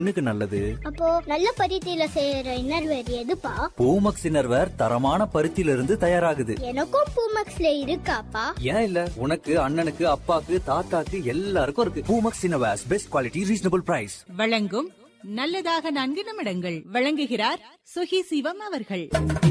கண்ணுக்கு நல்லது அப்போ நல்ல பருத்தியில செய்யற இன்னர்வேர் எதுப்பா பூமக்ஸ் இன்னர்வேர் தரமான பருத்தியில இருந்து தயாராகுது எனக்கும் பூமக்ஸ்ல இருக்காப்பா ஏன் இல்ல உனக்கு அண்ணனுக்கு அப்பாக்கு தாத்தாக்கு எல்லாருக்கும் இருக்கு Poomex innerwears best quality reasonable price வழங்கும் நல்லதாக நான்கு நிமிடங்கள் வழங்குகிறார் சுகி சிவம் அவர்கள்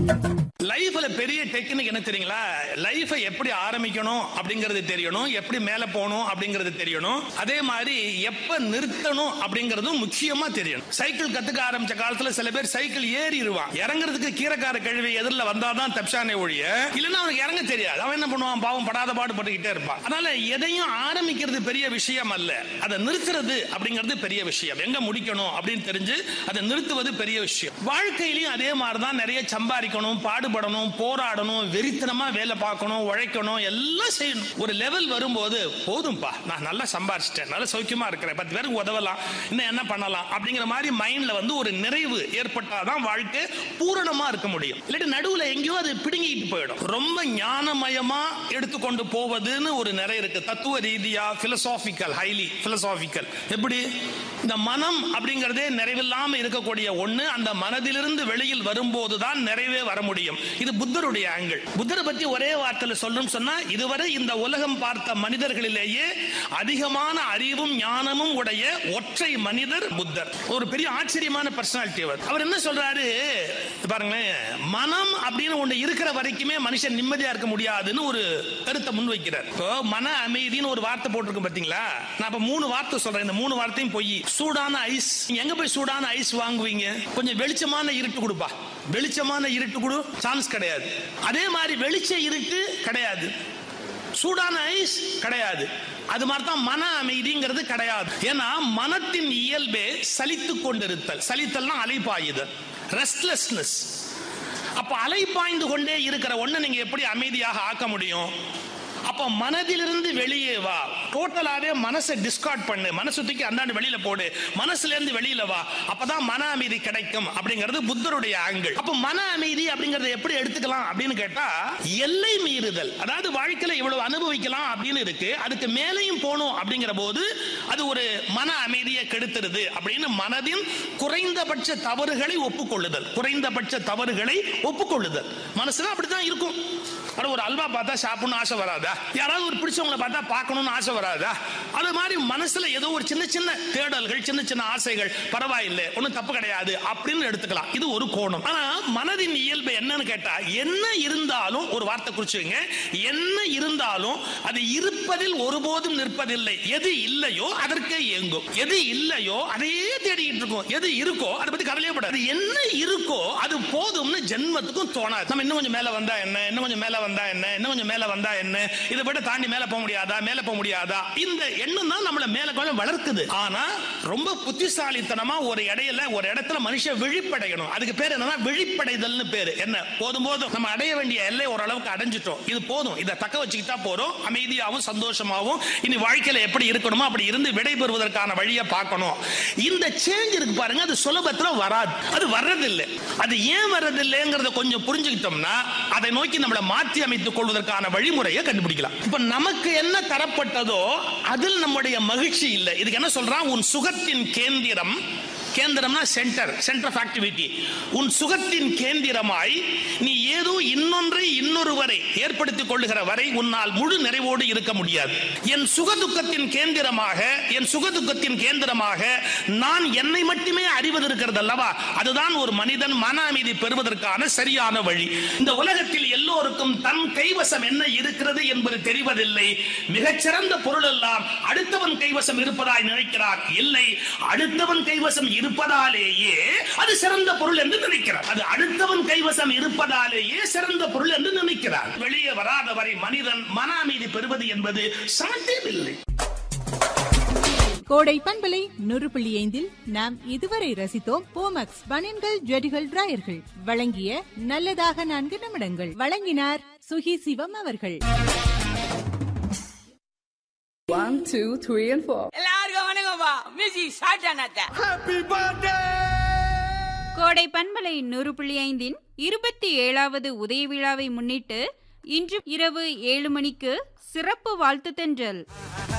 லைஃப்ல பெரிய டெக்னிக் என்ன தெரியுங்களா லைஃபை எப்படி ஆரம்பிக்கணும் அப்படிங்கிறது தெரியணும் எப்படி மேல போகணும் அப்படிங்கிறது தெரியணும் அதே மாதிரி எப்ப நிறுத்தணும் அப்படிங்கிறதும் முக்கியமா தெரியணும் சைக்கிள் கத்துக்க ஆரம்பிச்ச காலத்துல சில பேர் சைக்கிள் ஏறிடுவான் இறங்குறதுக்கு கீரைக்கார கழுவி எதிரில் வந்தாதான் தப்சானே ஒழிய இல்லைன்னா அவனுக்கு இறங்க தெரியாது அவன் என்ன பண்ணுவான் பாவம் படாத பாடு பட்டுக்கிட்டே இருப்பான் அதனால எதையும் ஆரம்பிக்கிறது பெரிய விஷயம் அல்ல அதை நிறுத்துறது அப்படிங்கிறது பெரிய விஷயம் எங்க முடிக்கணும் அப்படின்னு தெரிஞ்சு அதை நிறுத்துவது பெரிய விஷயம் வாழ்க்கையிலையும் அதே மாதிரி தான் நிறைய சம்பாதிக்கணும் பாடுபடணும் போராடணும் வெறித்தனமா வேலை பார்க்கணும் உழைக்கணும் எல்லாம் செய்யணும் ஒரு லெவல் வரும்போது போதும்பா நான் நல்லா சம்பாரிச்சிட்டேன் நல்லா சௌக்கியமா இருக்கிறேன் பத்து பேருக்கு உதவலாம் இன்னும் என்ன பண்ணலாம் அப்படிங்கிற மாதிரி மைண்ட்ல வந்து ஒரு நிறைவு ஏற்பட்டாதான் வாழ்க்கை பூரணமா இருக்க முடியும் இல்லாட்டி நடுவுல எங்கேயோ அது பிடுங்கிட்டு போயிடும் ரொம்ப ஞானமயமா எடுத்துக்கொண்டு போவதுன்னு ஒரு நிறைய இருக்கு தத்துவ ரீதியா பிலசாபிக்கல் ஹைலி பிலசாபிக்கல் எப்படி இந்த மனம் அப்படிங்கிறதே நிறைவில்லாம இருக்கக்கூடிய ஒண்ணு அந்த மனதிலிருந்து வெளியில் வரும்போது தான் நிறைவே வர முடியும் இது புத்தருடைய ஆங்கிள் புத்தரை பத்தி ஒரே வார்த்தையில சொல்லணும் சொன்னா இதுவரை இந்த உலகம் பார்த்த மனிதர்களிலேயே அதிகமான அறிவும் ஞானமும் உடைய ஒற்றை மனிதர் புத்தர் ஒரு பெரிய ஆச்சரியமான பர்சனாலிட்டி அவர் அவர் என்ன சொல்றாரு பாருங்களேன் மனம் அப்படின்னு ஒண்ணு இருக்கிற வரைக்குமே மனுஷன் நிம்மதியா இருக்க முடியாதுன்னு ஒரு கருத்தை முன்வைக்கிறார் இப்போ மன அமைதின்னு ஒரு வார்த்தை போட்டிருக்கு பாத்தீங்களா நான் இப்ப மூணு வார்த்தை சொல்றேன் இந்த மூணு வார்த்தையும் போய் சூடான ஐஸ் நீங்க எங்க போய் சூடான ஐஸ் வாங்குவீங்க கொஞ்சம் வெளிச்சமான இருட்டு கொடுப்பா வெளிச்சமான இருட்டு கொடு சான்ஸ் கிடையாது அதே மாதிரி வெளிச்ச இருட்டு கிடையாது சூடான ஐஸ் கிடையாது அது மாதிரி தான் மன அமைதிங்கிறது கிடையாது ஏன்னா மனத்தின் இயல்பே சலித்து கொண்டிருத்தல் சலித்தல்னா அலைப்பாயுதல் ரெஸ்ட்லெஸ்னஸ் அப்ப அலைப்பாய்ந்து கொண்டே இருக்கிற ஒண்ணு நீங்க எப்படி அமைதியாக ஆக்க முடியும் அப்ப மனதிலிருந்து வெளியே வா டோட்டலாவே மனசை டிஸ்கார்ட் பண்ணு மனசு தூக்கி அந்தாண்டு வெளியில போடு மனசுல இருந்து வெளியில வா அப்பதான் மன அமைதி கிடைக்கும் அப்படிங்கிறது புத்தருடைய ஆங்கிள் அப்ப மன அமைதி அப்படிங்கறத எப்படி எடுத்துக்கலாம் அப்படின்னு கேட்டா எல்லை மீறுதல் அதாவது வாழ்க்கையில இவ்வளவு அனுபவிக்கலாம் அப்படின்னு இருக்கு அதுக்கு மேலையும் போகணும் அப்படிங்கிற போது அது ஒரு மன அமைதியை கெடுத்துருது அப்படின்னு மனதின் குறைந்தபட்ச தவறுகளை ஒப்புக்கொள்ளுதல் குறைந்தபட்ச தவறுகளை ஒப்புக்கொள்ளுதல் மனசுல அப்படித்தான் இருக்கும் அட ஒரு அல்வா பார்த்தா சாப்பிடணும் ஆசை வராதா யாராவது ஒரு பிடிச்சவங்களை பார்த்தா பார்க்கணும்னு ஆசை வராதா அது மாதிரி மனசுல ஏதோ ஒரு சின்ன சின்ன தேடல்கள் சின்ன சின்ன ஆசைகள் பரவாயில்லை ஒன்றும் தப்பு கிடையாது அப்படின்னு எடுத்துக்கலாம் இது ஒரு கோணம் ஆனா மனதின் இயல்பு என்னன்னு கேட்டா என்ன இருந்தாலும் ஒரு வார்த்தை குறிச்சுங்க என்ன இருந்தாலும் அது இருப்பதில் ஒருபோதும் நிற்பதில்லை எது இல்லையோ அதற்கே இயங்கும் எது இல்லையோ அதையே தேடிக்கிட்டு இருக்கும் எது இருக்கோ அதை பத்தி கவலையப்படாது என்ன இருக்கோ அது போதும்னு ஜென்மத்துக்கும் தோணாது நம்ம இன்னும் கொஞ்சம் மேல வந்தா என்ன இன்னும் கொஞ்சம் மேல வந்தா என்ன இன்னும் கொஞ்சம் மேல வந்தா என்ன இதை விட தாண்டி மேல போக முடியாதா மேல போக முடியாதா இந்த எண்ணம் தான் நம்மள மேல கொஞ்சம் வளர்க்குது ஆனா ரொம்ப புத்திசாலித்தனமா ஒரு இடையில ஒரு இடத்துல மனுஷன் விழிப்படையணும் அதுக்கு பேர் என்னன்னா விழிப்படைதல்னு பேரு என்ன போதும் போதும் நம்ம அடைய வேண்டிய எல்லை ஓரளவுக்கு அடைஞ்சிட்டோம் இது போதும் இதை தக்க வச்சுக்கிட்டா போறோம் அமைதியாகவும் சந்தோஷமாகவும் இனி வாழ்க்கையில எப்படி இருக்கணுமோ அப்படி இருந்து விடை பெறுவதற்கான வழியை பார்க்கணும் இந்த சேஞ்ச் இருக்கு பாருங்க அது சுலபத்துல வராது அது வர்றதில்லை அது ஏன் வர்றதில்லைங்கிறத கொஞ்சம் புரிஞ்சுக்கிட்டோம்னா அதை நோக்கி நம்மளை மாற்றி அமைத்துக் கொள்வதற்கான வழிமுறையை கண்டுபிடிக்கலாம் இப்ப நமக்கு என்ன தரப்பட்டதோ அதில் நம்முடைய மகிழ்ச்சி இல்லை இதுக்கு என்ன சொல்றான் உன் சுகத்தின் கேந்திரம் கேந்திரம்னா சென்டர் சென்டர் ஆஃப் ஆக்டிவிட்டி உன் சுகத்தின் கேந்திரமாய் நீ ஏதோ இன்னொன்றை இன்னொருவரை ஏற்படுத்திக் கொள்ளுகிற வரை உன்னால் முழு நிறைவோடு இருக்க முடியாது என் சுக துக்கத்தின் கேந்திரமாக என் சுக துக்கத்தின் கேந்திரமாக நான் என்னை மட்டுமே அறிவது இருக்கிறது அல்லவா அதுதான் ஒரு மனிதன் மன அமைதி பெறுவதற்கான சரியான வழி இந்த உலகத்தில் எல்லோருக்கும் தன் கைவசம் என்ன இருக்கிறது என்பது தெரிவதில்லை மிகச்சிறந்த பொருள் எல்லாம் அடுத்தவன் கைவசம் இருப்பதாய் நினைக்கிறார் இல்லை அடுத்தவன் கைவசம் இருப்பதாலேயே அது சிறந்த பொருள் என்று நினைக்கிறார் அது அடுத்தவன் கைவசம் இருப்பதாலேயே சிறந்த பொருள் என்று நினைக்கிறார் வெளியே வராத வரை மனிதன் மன அமைதி பெறுவது என்பது சாத்தியமில்லை கோடை பண்பலை நூறு புள்ளி ஐந்தில் நாம் இதுவரை ரசித்தோம் போமக்ஸ் பனின்கள் ஜெடிகள் டிராயர்கள் வழங்கிய நல்லதாக நான்கு நிமிடங்கள் வழங்கினார் சுகி சிவம் அவர்கள் One, two, three, and four. எல்லாருக்கும் வணக்கம்ப்பா மியூசி ஷார்ட் கோடை பண்பலை நூறு புள்ளி ஐந்தின் இருபத்தி ஏழாவது உதய விழாவை முன்னிட்டு இன்று இரவு ஏழு மணிக்கு சிறப்பு வாழ்த்து தென்றல்